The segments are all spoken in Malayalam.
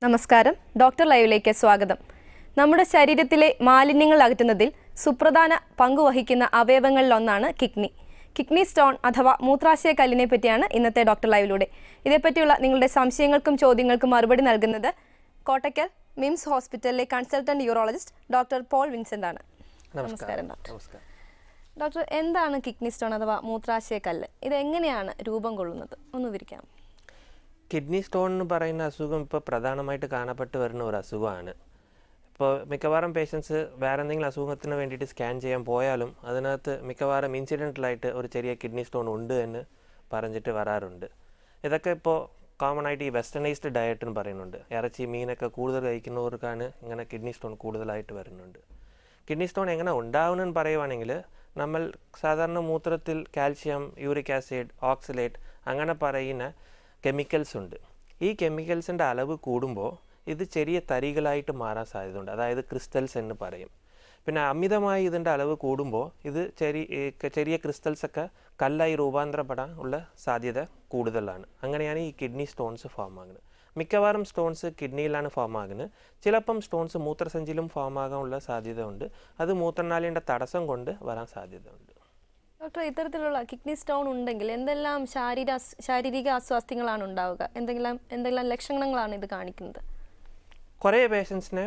നമസ്കാരം ഡോക്ടർ ലൈവിലേക്ക് സ്വാഗതം നമ്മുടെ ശരീരത്തിലെ മാലിന്യങ്ങൾ അകറ്റുന്നതിൽ സുപ്രധാന പങ്ക് വഹിക്കുന്ന അവയവങ്ങളിലൊന്നാണ് കിഡ്നി കിഡ്നി സ്റ്റോൺ അഥവാ മൂത്രാശയ കല്ലിനെ പറ്റിയാണ് ഇന്നത്തെ ഡോക്ടർ ലൈവിലൂടെ ഇതേപ്പറ്റിയുള്ള നിങ്ങളുടെ സംശയങ്ങൾക്കും ചോദ്യങ്ങൾക്കും മറുപടി നൽകുന്നത് കോട്ടയ്ക്കൽ മിംസ് ഹോസ്പിറ്റലിലെ consultant urologist doctor Paul Vincent ആണ് നമസ്കാരം ഡോക്ടർ നമസ്കാരം ഡോക്ടർ എന്താണ് കിഡ്നി സ്റ്റോൺ അഥവാ മൂത്രാശയ കല്ല് ഇത് എങ്ങനെയാണ് രൂപം കൊള്ളുന്നത് ഒന്ന് വിവരിക്കാം കിഡ്നി സ്റ്റോൺ എന്ന് പറയുന്ന അസുഖം ഇപ്പോൾ പ്രധാനമായിട്ട് കാണപ്പെട്ട് വരുന്ന ഒരു അസുഖമാണ് ഇപ്പോൾ മിക്കവാറും പേഷ്യൻസ് വേറെ എന്തെങ്കിലും അസുഖത്തിന് വേണ്ടിയിട്ട് സ്കാൻ ചെയ്യാൻ പോയാലും അതിനകത്ത് മിക്കവാറും ഇൻസിഡൻ്റലായിട്ട് ഒരു ചെറിയ കിഡ്നി സ്റ്റോൺ ഉണ്ട് എന്ന് പറഞ്ഞിട്ട് വരാറുണ്ട് ഇതൊക്കെ ഇപ്പോൾ കോമൺ ആയിട്ട് ഈ വെസ്റ്റേണൈസ്ഡ് ഡയറ്റ് എന്ന് പറയുന്നുണ്ട് ഇറച്ചി മീനൊക്കെ കൂടുതൽ കഴിക്കുന്നവർക്കാണ് ഇങ്ങനെ കിഡ്നി സ്റ്റോൺ കൂടുതലായിട്ട് വരുന്നുണ്ട് കിഡ്നി സ്റ്റോൺ എങ്ങനെ ഉണ്ടാവുമെന്ന് പറയുവാണെങ്കിൽ നമ്മൾ സാധാരണ മൂത്രത്തിൽ കാൽഷ്യം യൂറിക് ആസിഡ് ഓക്സലേറ്റ് അങ്ങനെ പറയുന്ന കെമിക്കൽസ് ഉണ്ട് ഈ കെമിക്കൽസിൻ്റെ അളവ് കൂടുമ്പോൾ ഇത് ചെറിയ തരികളായിട്ട് മാറാൻ സാധ്യതയുണ്ട് അതായത് ക്രിസ്റ്റൽസ് എന്ന് പറയും പിന്നെ അമിതമായി ഇതിൻ്റെ അളവ് കൂടുമ്പോൾ ഇത് ചെറിയ ഈ ക- ചെറിയ ക്രിസ്റ്റൽസ് ഒക്കെ കല്ലായി രൂപാന്തരപ്പെടാൻ ഉള്ള സാധ്യത കൂടുതലാണ് അങ്ങനെയാണ് ഈ കിഡ്നി സ്റ്റോൺസ് ഫോം ആകുന്നത് മിക്കവാറും സ്റ്റോൺസ് കിഡ്നിയിലാണ് ഫോം ആകുന്നത് ചിലപ്പം സ്റ്റോൺസ് മൂത്രസഞ്ചിയിലും ഫോം ആകാനുള്ള സാധ്യത ഉണ്ട് അത് മൂത്രനാളിൻ്റെ തടസ്സം കൊണ്ട് വരാൻ സാധ്യതയുണ്ട് ഡോക്ടർ ഇത്തരത്തിലുള്ള കിഡ്നി സ്റ്റോൺ ഉണ്ടെങ്കിൽ എന്തെല്ലാം ശാരീര ശാരീരിക അസ്വാസ്ഥ്യങ്ങളാണ് ഉണ്ടാവുക എന്തെങ്കിലും എന്തെല്ലാം ലക്ഷണങ്ങളാണ് ഇത് കാണിക്കുന്നത് കുറേ പേഷ്യൻസിനെ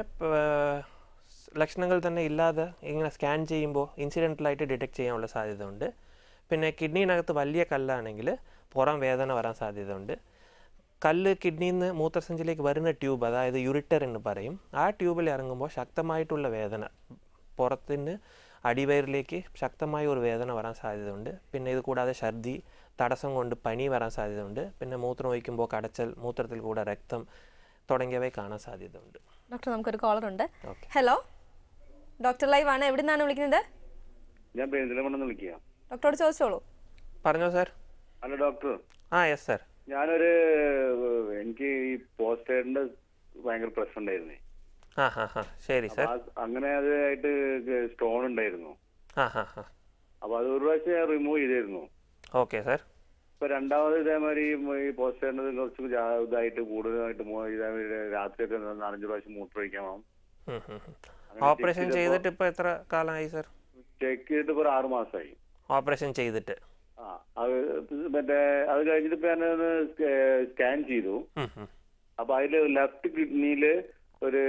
ലക്ഷണങ്ങൾ തന്നെ ഇല്ലാതെ ഇങ്ങനെ സ്കാൻ ചെയ്യുമ്പോൾ ഇൻസിഡൻ്റലായിട്ട് ഡിറ്റക്ട് ചെയ്യാനുള്ള സാധ്യത ഉണ്ട് പിന്നെ കിഡ്നിനകത്ത് വലിയ കല്ലാണെങ്കിൽ പുറം വേദന വരാൻ സാധ്യതയുണ്ട് കല്ല് കിഡ്നിയിൽ നിന്ന് മൂത്രസഞ്ചിയിലേക്ക് വരുന്ന ട്യൂബ് അതായത് യുറിറ്റർ എന്ന് പറയും ആ ട്യൂബിൽ ഇറങ്ങുമ്പോൾ ശക്തമായിട്ടുള്ള വേദന പുറത്തുനിന്ന് അടിവയറിലേക്ക് ശക്തമായ ഒരു വേദന വരാൻ സാധ്യതയുണ്ട് പിന്നെ ഇത് കൂടാതെ ഛർദി തടസ്സം കൊണ്ട് പനി വരാൻ സാധ്യതയുണ്ട് പിന്നെ മൂത്രം ഒഴിക്കുമ്പോൾ കടച്ചൽ മൂത്രത്തിൽ കൂടെ രക്തം തുടങ്ങിയവയെ കാണാൻ സാധ്യതയുണ്ട് ഡോക്ടർ നമുക്കൊരു കോളർ ഉണ്ട് ഓക്കെ ഹലോ ഡോക്ടർ ലൈവ് ആണ് എവിടെ നിന്നാണ് വിളിക്കുന്നത് ഞാൻ പെരിന്തൽമണ്ണെന്ന് വിളിക്കുക ഡോക്ടറോട് ചോദിച്ചോളൂ പറഞ്ഞോ സാർ ഹലോ ഡോക്ടർ ആ യെസ് സാർ ഞാനൊരു എനിക്ക് ഈ പോസ്റ്റേഡിന്റെ ഭയങ്കര പ്രശ്നം ഉണ്ടായിരുന്നേ ആ ഹാ ഹാ ശരി അപ്പൊ സാർ ആ- അങ്ങനെ അതായിട്ട് സ്റ്റോൺ ഉണ്ടായിരുന്നു ആ ഹാ ഹാ അപ്പൊ അത് ഒരു പ്രാവശ്യം ഞാൻ റിമൂവ് ചെയ്തിരുന്നു ഓക്കെ സാർ ഇപ്പൊ രണ്ടാമത് ഇതേമാതിരി ഈ പോസ്റ്റേഡിന് കുറച്ച് ജാ- ഇതായിട്ട് കൂടുതലായിട്ട് മൂ- ഇതേമാതിരി രാത്രിയൊക്കെ നാലഞ്ച് പ്രാവശ്യം മൂത്രമൊഴിക്കാൻ വേണം ഓപ്പറേഷൻ ചെയ്തിട്ട് ഇപ്പോൾ എത്ര കാലമായി സാർ ചെക്ക് ചെയ്തിട്ട് ഇപ്പൊ ഒരു ആറ് മാസമായി ഓപ്പറേഷൻ ചെയ്തിട്ട് ആ അത് മറ്റേ അത് കഴിഞ്ഞിട്ട് ഇപ്പൊ ഞാനൊന്ന് സ്കാൻ ചെയ്തു ഉം, ഉം. അപ്പൊ അതില് ലെഫ്റ്റ് കിഡ്നിയില് ഒരു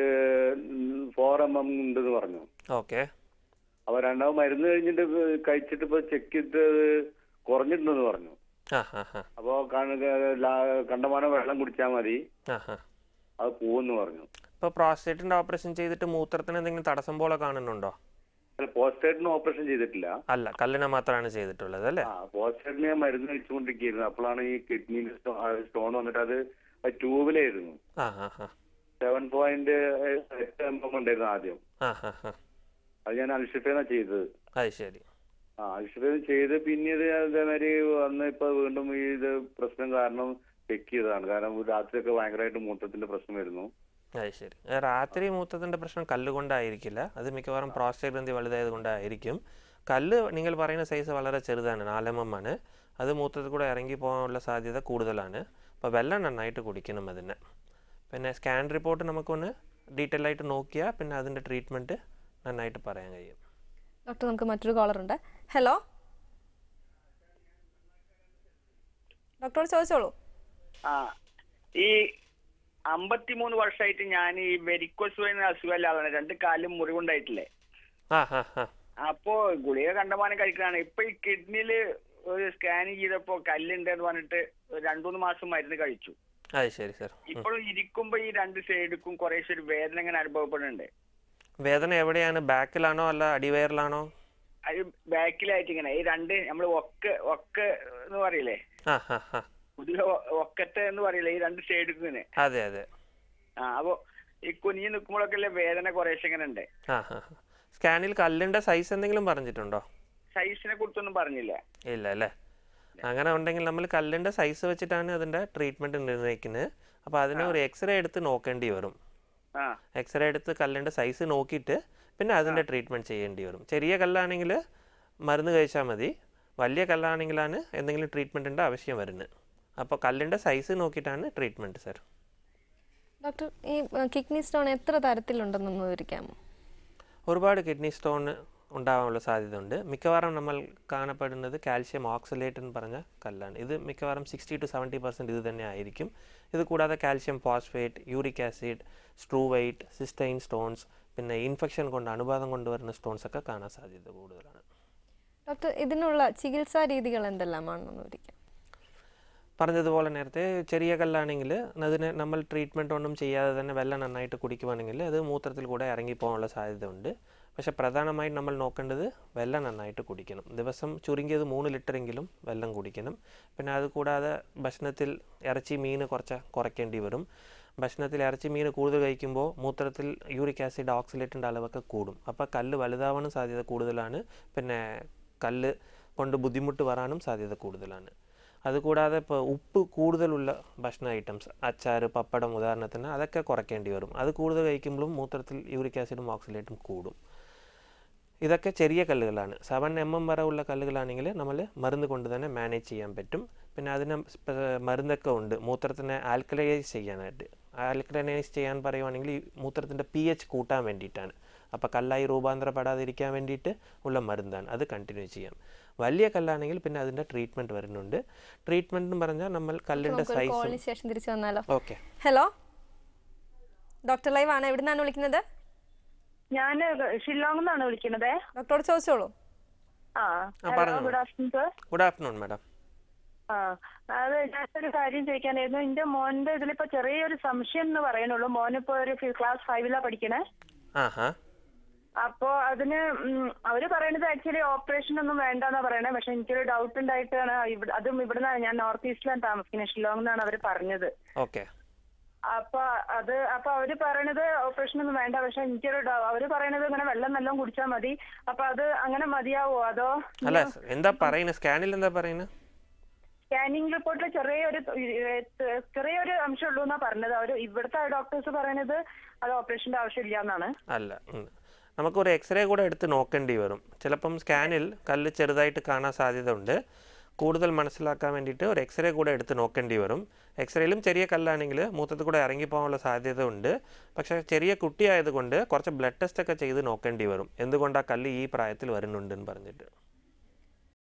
ഫോർ എം എം ഉണ്ടെന്ന് പറഞ്ഞു ഓക്കെ അപ്പൊ രണ്ടാമത് മരുന്ന് കഴിഞ്ഞിട്ട് ഇപ്പൊ കഴിച്ചിട്ട് ഇപ്പൊ ചെക്ക് ചെയ്തിട്ട് അത് കുറഞ്ഞിട്ടുണ്ടെന്ന് പറഞ്ഞു ആ ഹാ ഹാ അപ്പോ കണ്ട- ലാ- കണ്ടമാനം വെള്ളം കുടിച്ചാൽ മതി ആ ഹാ അത് പോവെന്ന് പറഞ്ഞു ഇപ്പോൾ പ്രോസ്റ്റേറ്റിൻ്റെ ഓപ്പറേഷൻ ചെയ്തിട്ട് മൂത്രത്തിന് എന്തെങ്കിലും തടസ്സം പോലെ കാണുന്നുണ്ടോ അല്ല പോസ്റ്റേറ്റിന് ഓപ്പറേഷൻ ചെയ്തിട്ടില്ല അല്ല കല്ലിനെ മാത്രമാണ് ചെയ്തിട്ടുള്ളത് അല്ലേ ആ പോസ്റ്റേറ്റിന് ഞാൻ മരുന്ന് കഴിച്ചുകൊണ്ടിരിക്കുകയായിരുന്നു അപ്പോഴാണ് ഈ കിഡ്നിയിൽ സ്റ്റോൺ വന്നിട്ട് അത് ട്യൂബിലായിരുന്നു ആ ഹാ ഹാ സെവൻ പോയിന്റ് എട്ട് എം എം ഉണ്ടായിരുന്നു ആദ്യം ആ ഹാ ഹാ അത് ഞാൻ അൽഷിഫേന ചെയ്തത് അത് ശരി ആ അൽഷിഫേന ചെയ്ത് പിന്നീട് ഞാൻ ഇതേമാതിരി വന്ന് ഇപ്പൊ വീണ്ടും ഈ ഇത് പ്രശ്നം കാരണം ചെക്ക് ചെയ്തതാണ് കാരണം രാത്രിയൊക്കെ ഭയങ്കരമായിട്ട് മൂത്രത്തിന്റെ പ്രശ്നം വരുന്നു അത് ശരി ഏ, രാത്രി മൂത്രത്തിൻ്റെ പ്രശ്നം കല്ല് കൊണ്ടായിരിക്കില്ല അത് മിക്കവാറും പ്രോസ്റ്റേറ്റ് ഗ്രന്ഥി വലുതായത് കൊണ്ടായിരിക്കും കല്ല് നിങ്ങൾ പറയുന്ന സൈസ് വളരെ ചെറുതാണ് നാലെം എം ആണ് അത് മൂത്രത്തിൽ കൂടെ ഇറങ്ങി പോകാനുള്ള സാധ്യത കൂടുതലാണ് അപ്പോൾ വെള്ളം നന്നായിട്ട് കുടിക്കണം അതിന് പിന്നെ സ്കാൻ റിപ്പോർട്ട് നമുക്കൊന്ന് ഡീറ്റെയിൽ ആയിട്ട് നോക്കിയാൽ പിന്നെ അതിൻ്റെ ട്രീറ്റ്മെൻറ്റ് നന്നായിട്ട് പറയാൻ കഴിയും ഡോക്ടർ നമുക്ക് മറ്റൊരു കോളർ ഉണ്ട് ഹലോ ഡോക്ടറോട് ചോദിച്ചോളൂ ആ ഈ അമ്പത്തിമൂന്ന് വർഷമായിട്ട് ഞാൻ ഈ വെരിക്കോസ് എന്ന അസുഖമല്ലാതെ രണ്ട് കാലും മുറിവുണ്ടായിട്ടില്ലേ ആ ഹാ ഹാ അപ്പോ ഗുളിക കണ്ടമാനം കഴിക്കണാണ് ഇപ്പൊ ഈ കിഡ്നിയില് ഒരു സ്കാൻ ചെയ്തപ്പോ കല്ലുണ്ട് എന്ന് പറഞ്ഞിട്ട് ഒരു രണ്ടു മൂന്ന് മാസം മരുന്ന് കഴിച്ചു അത് ശരി സർ ഇപ്പോഴും ഇരിക്കുമ്പോ ഈ രണ്ട് സൈഡിക്കും കുറേശ്ശെ ഒരു വേദന ഇങ്ങനെ അനുഭവപ്പെടുന്നുണ്ട് വേദന എവിടെയാണ് ബാക്കിലാണോ അല്ല അടിവയറിലാണോ അത് ബാക്കിലായിട്ട് ഇങ്ങനെ ഈ രണ്ട് നമ്മൾ ഒക്ക ഒക്ക എന്ന് പറയില്ലേ ആ ഹാ ഹാ പുതിയ ഒക്കത്തെ എന്ന് പറയില്ലേ ഈ രണ്ട് സൈഡിക്കും ഇങ്ങനെ അതെ അതെ ആ അപ്പൊ ഈ കുനിഞ്ഞ് നിൽക്കുമ്പോഴൊക്കെ ഉള്ള വേദന കുറേശ്ശെ ഇങ്ങനെ ഉണ്ട് ആ ഹാ ഹാ സ്കാനിൽ കല്ലിൻ്റെ സൈസ് എന്തെങ്കിലും പറഞ്ഞിട്ടുണ്ടോ സൈസിനെ കുറിച്ചൊന്നും പറഞ്ഞില്ല ഇല്ല അല്ലേ അങ്ങനെ ഉണ്ടെങ്കിൽ നമ്മൾ കല്ലിൻ്റെ സൈസ് വെച്ചിട്ടാണ് അതിൻ്റെ ട്രീറ്റ്മെൻറ്റ് നിർണ്ണയിക്കുന്നത് അപ്പോൾ അതിന് ഒരു എക്സ്റേ എടുത്ത് നോക്കേണ്ടി വരും ആ എക്സ്റേ എടുത്ത് കല്ലിൻ്റെ സൈസ് നോക്കിയിട്ട് പിന്നെ അതിൻ്റെ ട്രീറ്റ്മെൻറ്റ് ചെയ്യേണ്ടി വരും ചെറിയ കല്ലാണെങ്കിൽ മരുന്ന് കഴിച്ചാൽ മതി വലിയ കല്ലാണെങ്കിലാണ് എന്തെങ്കിലും ട്രീറ്റ്മെൻറ്റിൻ്റെ ആവശ്യം വരുന്നത് അപ്പോൾ കല്ലിൻ്റെ സൈസ് നോക്കിയിട്ടാണ് ട്രീറ്റ്മെൻറ്റ് സർ ഡോക്ടർ ഈ കിഡ്നി സ്റ്റോൺ എത്ര തരത്തിലുണ്ടെന്നൊന്ന് വിവരിക്കാമോ ഒരുപാട് കിഡ്നി സ്റ്റോൺ ഉണ്ടാവാനുള്ള സാധ്യതയുണ്ട് മിക്കവാറും നമ്മൾ കാണപ്പെടുന്നത് കാൽഷ്യം ഓക്സലേറ്റ് എന്ന് പറഞ്ഞ കല്ലാണ് ഇത് മിക്കവാറും സിക്സ്റ്റി ടു സെവൻറ്റി പെർസെൻറ്റ് ഇത് തന്നെ ആയിരിക്കും ഇത് കൂടാതെ calcium phosphate uric acid struvite cystine stones പിന്നെ ഇൻഫെക്ഷൻ കൊണ്ട് അണുബാധം കൊണ്ടുവരുന്ന സ്റ്റോൺസ് ഒക്കെ കാണാൻ സാധ്യത കൂടുതലാണ് ഡോക്ടർ ഇതിനുള്ള ചികിത്സാ രീതികൾ എന്തെല്ലാമാണെന്ന് വിവരിക്കാം പറഞ്ഞതുപോലെ നേരത്തെ ചെറിയ കല്ലാണെങ്കിൽ അതിന് നമ്മൾ ട്രീറ്റ്മെൻ്റ് ഒന്നും ചെയ്യാതെ തന്നെ വെള്ളം നന്നായിട്ട് കുടിക്കുവാണെങ്കിൽ അത് മൂത്രത്തിൽ കൂടെ ഇറങ്ങിപ്പോകാനുള്ള സാധ്യത ഉണ്ട് പക്ഷെ പ്രധാനമായും നമ്മൾ നോക്കേണ്ടത് വെള്ളം നന്നായിട്ട് കുടിക്കണം ദിവസം ചുരുങ്ങിയത് മൂന്ന് ലിറ്ററെങ്കിലും വെള്ളം കുടിക്കണം പിന്നെ അത് കൂടാതെ ഭക്ഷണത്തിൽ ഇറച്ചി മീൻ കുറച്ച് കുറയ്ക്കേണ്ടി വരും ഭക്ഷണത്തിൽ ഇറച്ചി മീൻ കൂടുതൽ കഴിക്കുമ്പോൾ മൂത്രത്തിൽ യൂറിക് ആസിഡ് ഓക്സിലേറ്റിൻ്റെ അളവൊക്കെ കൂടും അപ്പോൾ കല്ല് വലുതാവാനും സാധ്യത കൂടുതലാണ് പിന്നെ കല്ല് കൊണ്ട് ബുദ്ധിമുട്ട് വരാനും സാധ്യത കൂടുതലാണ് അതുകൂടാതെ ഇപ്പോൾ ഉപ്പ് കൂടുതലുള്ള ഭക്ഷണ ഐറ്റംസ് അച്ചാർ പപ്പടം ഉദാഹരണത്തിന് അതൊക്കെ കുറയ്ക്കേണ്ടി വരും അത് കൂടുതൽ കഴിക്കുമ്പോഴും മൂത്രത്തിൽ യൂറിക് ആസിഡും ഓക്സിലേറ്റും കൂടും ഇതൊക്കെ ചെറിയ കല്ലുകളാണ് സെവൻ എം എം വരെ ഉള്ള കല്ലുകളാണെങ്കിൽ നമ്മൾ മരുന്ന് കൊണ്ട് തന്നെ മാനേജ് ചെയ്യാൻ പറ്റും പിന്നെ അതിന് സ്പ- മരുന്നൊക്കെ ഉണ്ട് മൂത്രത്തിനെ ആൽക്കലൈസ് ചെയ്യാനായിട്ട് ആൽക്കലൈസ് ചെയ്യാൻ പറയുവാണെങ്കിൽ ഈ മൂത്രത്തിൻ്റെ പി എച്ച് കൂട്ടാൻ വേണ്ടിയിട്ടാണ് അപ്പോൾ കല്ലായി രൂപാന്തരപ്പെടാതിരിക്കാൻ വേണ്ടിയിട്ട് ഉള്ള മരുന്നാണ് അത് കണ്ടിന്യൂ ചെയ്യാം വലിയ കല്ലാണെങ്കിൽ പിന്നെ അതിൻ്റെ ട്രീറ്റ്മെൻറ്റ് വരുന്നുണ്ട് ട്രീറ്റ്മെൻറ്റ് എന്ന് പറഞ്ഞാൽ നമ്മൾ കല്ലിൻ്റെ നമുക്കൊരു സൈസും കോളിന് ശേഷം തിരിച്ചു വന്നാലോ ഓക്കെ ഹലോ ഡോക്ടർ ലൈവ് ആണ് എവിടെ നിന്നാണ് വിളിക്കുന്നത് ഞാൻ ഷില്ലോങ്ങിൽ നിന്നാണ് വിളിക്കുന്നത് ഡോക്ടറോട് ചോദിച്ചോളൂ ആ പറഞ്ഞോ. Good afternoon sir good afternoon madam ആ അത് ഞാനൊരു കാര്യം ചോദിക്കാനായിരുന്നു എന്റെ മോന്റെ ഇതിലിപ്പോ ചെറിയൊരു സംശയം എന്ന് പറയണുള്ളൂ മോനിപ്പോ ഒരു ക്ലാസ് ഫൈവിലാ പഠിക്കണേ ആ ഹാ അപ്പോ അതിന് ഉം, അവര് പറയണത് ആക്ച്വലി ഓപ്പറേഷൻ ഒന്നും വേണ്ടെന്നാ പറയണേ പക്ഷെ എനിക്കൊരു ഡൗട്ട് ഉണ്ടായിട്ടാണ് ഇവിടെ അതും ഇവിടുന്നാണ് ഞാൻ നോർത്ത് ഈസ്റ്റിലാണ് താമസിക്കുന്നത് ഷില്ലോങ് എന്നാണ് അവര് പറഞ്ഞത് ഓക്കെ അപ്പൊ അത് അപ്പൊ അവര് പറയണത് ഓപ്പറേഷൻ ഒന്നും വേണ്ട പക്ഷെ എനിക്കൊരു ഡൗ- അവര് പറയണത് ഇങ്ങനെ വെള്ളം നല്ലോണം കുടിച്ചാൽ മതി അപ്പൊ അത് അങ്ങനെ മതിയാവോ അതോ അല്ല എന്താ പറയുന്നത് സ്കാനിൽ എന്താ പറയുന്നത് സ്കാനിങ് റിപ്പോർട്ടിൽ ചെറിയൊരു ഏഹ്, ചെറിയൊരു അംശം ഉള്ളൂ എന്നാ പറഞ്ഞത് അവര് ഇവിടുത്തെ ഡോക്ടേഴ്സ് പറയുന്നത് അത് ഓപ്പറേഷന്റെ ആവശ്യമില്ല എന്നാണ് അല്ല ഉം. നമുക്കൊരു എക്സ്റേ കൂടെ എടുത്ത് നോക്കേണ്ടി വരും ചിലപ്പം സ്കാനിൽ കല്ല് ചെറുതായിട്ട് കാണാൻ സാധ്യത ഉണ്ട് കൂടുതൽ മനസ്സിലാക്കാൻ വേണ്ടിയിട്ട് ഒരു എക്സ്റേ കൂടെ എടുത്ത് നോക്കേണ്ടി വരും എക്സ്റേയിലും ചെറിയ കല്ലാണെങ്കിൽ മൂത്രത്തിൽ കൂടെ ഇറങ്ങിപ്പോകാനുള്ള സാധ്യത ഉണ്ട് പക്ഷേ ചെറിയ കുട്ടിയായതുകൊണ്ട് കുറച്ച് ബ്ലഡ് ടെസ്റ്റ് ഒക്കെ ചെയ്ത് നോക്കേണ്ടി വരും എന്തുകൊണ്ടാണ് കല്ല് ഈ പ്രായത്തിൽ വരുന്നുണ്ടെന്ന് പറഞ്ഞിട്ട്